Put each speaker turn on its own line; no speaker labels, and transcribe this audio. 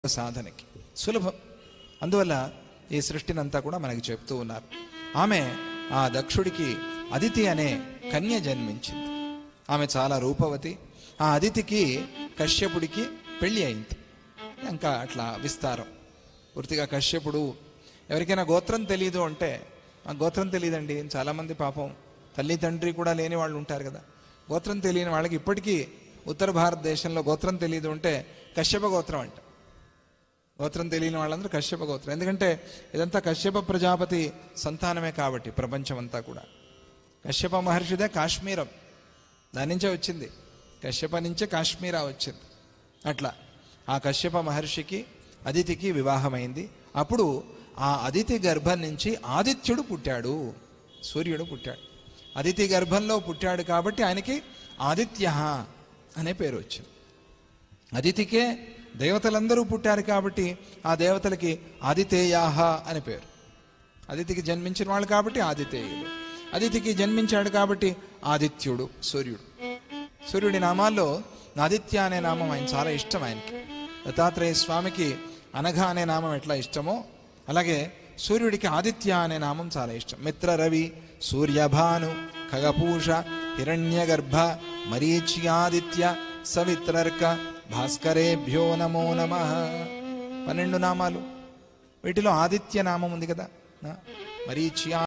సాధనకి సులభం అందువల్ల ఈ సృష్టినంతా కూడా మనకి చెప్తూ ఉన్నారు ఆమె ఆ దక్షుడికి అదితి అనే కన్య జన్మించింది ఆమె చాలా రూపవతి ఆ అదితికి కశ్యపుడికి పెళ్లి అయింది ఇంకా అట్లా విస్తారం పూర్తిగా కశ్యపుడు ఎవరికైనా గోత్రం తెలియదు అంటే ఆ గోత్రం తెలియదండి చాలామంది పాపం తల్లి తండ్రి కూడా లేని వాళ్ళు ఉంటారు కదా గోత్రం తెలియని వాళ్ళకి ఇప్పటికీ ఉత్తర భారతదేశంలో గోత్రం తెలియదు అంటే కశ్యప గోత్రం అంట గోత్రం తెలియని వాళ్ళందరూ కశ్యప గోత్రం ఎందుకంటే ఇదంతా కశ్యప ప్రజాపతి సంతానమే కాబట్టి ప్రపంచం అంతా కూడా కశ్యప మహర్షిదే కాశ్మీరం దాని నుంచే వచ్చింది కశ్యప నుంచే కాశ్మీరా వచ్చింది అట్లా ఆ కశ్యప మహర్షికి అదితికి వివాహమైంది అప్పుడు ఆ అదితి గర్భం నుంచి ఆదిత్యుడు పుట్టాడు సూర్యుడు పుట్టాడు అదితి గర్భంలో పుట్టాడు కాబట్టి ఆయనకి ఆదిత్య అనే పేరు వచ్చింది అదితికే దేవతలందరూ పుట్టారు కాబట్టి ఆ దేవతలకి ఆదితేయాహ అని పేరు అదితికి జన్మించిన వాళ్ళు కాబట్టి ఆదితేయుడు అదితికి జన్మించాడు కాబట్టి ఆదిత్యుడు సూర్యుడు సూర్యుడి నామాల్లో ఆదిత్య అనే నామం ఆయన చాలా ఇష్టం ఆయనకి దత్తాత్రేయ స్వామికి అనఘ అనే నామం ఎట్లా ఇష్టమో అలాగే సూర్యుడికి ఆదిత్య అనే నామం చాలా ఇష్టం మిత్ర రవి సూర్యభాను ఖగపూష హిరణ్యగర్భ మరీచ్యాదిత్య సవిత్రర్క భాస్కరేభ్యో నమో నమ పన్నెండు నామాలు వీటిలో ఆదిత్య నామం ఉంది కదా మరీచ్యా